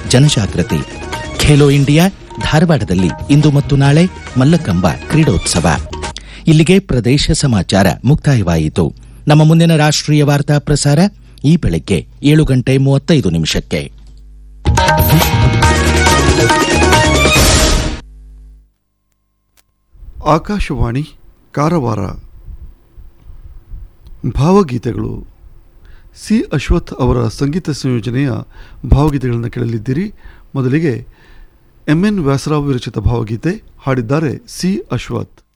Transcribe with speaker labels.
Speaker 1: ಜನಜಾಗೃತಿ ಖೇಲೋ ಇಂಡಿಯಾ ಧಾರವಾಡದಲ್ಲಿ ಇಂದು ಮತ್ತು ನಾಳೆ ಮಲ್ಲಕಂಬ ಕ್ರೀಡೋತ್ಸವ ಇಲ್ಲಿಗೆ ಪ್ರದೇಶ ಸಮಾಚಾರ ಮುಕ್ತಾಯವಾಯಿತು ನಮ್ಮ ಮುಂದಿನ ರಾಷ್ಟ್ರೀಯ ವಾರ್ತಾ ಪ್ರಸಾರ ಈ ಬೆಳಗ್ಗೆ ಏಳು ಗಂಟೆ ಮೂವತ್ತೈದು ನಿಮಿಷಕ್ಕೆ
Speaker 2: ಆಕಾಶವಾಣಿ ಕಾರವಾರ ಭಾವಗೀತೆಗಳು ಸಿ ಅಶ್ವಥ್ ಅವರ ಸಂಗೀತ ಸಂಯೋಜನೆಯ ಭಾವಗೀತೆಗಳನ್ನು ಕೇಳಲಿದ್ದೀರಿ ಮೊದಲಿಗೆ ಎಂ ಎನ್ ವ್ಯಾಸರಾವ್ ವಿರಚಿತ ಭಾವಗೀತೆ ಹಾಡಿದ್ದಾರೆ ಸಿ ಅಶ್ವಥ್